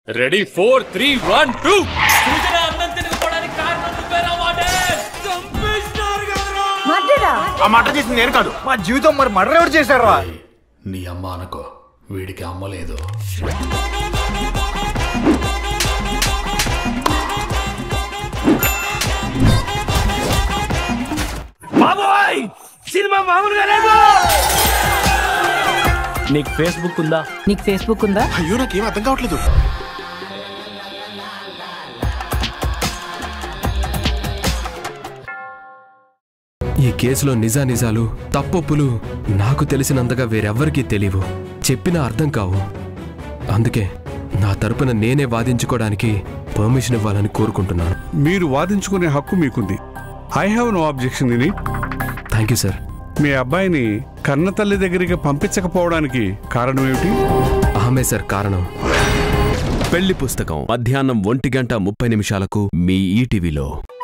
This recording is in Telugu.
ready four three one two మర్డరా ఆ మాట చేసింది నేను కాదు మా జీవితం మరి మర్డర్ ఎవరు చేశారా నీ అమ్మ అనుకో వీడికి అమ్మ లేదు బాబోయ్ సినిమా మామూలుగా లేదు నీకు ఫేస్బుక్ ఉందా నీకు ఫేస్బుక్ ఉందా అయ్యో నాకేం అర్థం కావట్లేదు ఈ కేసులో నిజానిజాలు తప్పొప్పులు నాకు తెలిసినంతగా వేరెవ్వరికీ తెలియవు చెప్పినా అర్థం కావు అందుకే నా తరపున నేనే వాదించుకోవడానికి పర్మిషన్ ఇవ్వాలని కోరుకుంటున్నాను మీరు వాదించుకునే హక్కు మీకుంది I have no objection in it thank you sir మీ అబ్బాయిని కన్నతల్లి దగ్గరికి పంపించకపోవడానికి కారణం ఏమిటి ఆమె సార్ కారణం పెళ్లి పుస్తకం మధ్యాహ్నం ఒంటి గంట ముప్పై నిమిషాలకు మీ ఈటీవీలో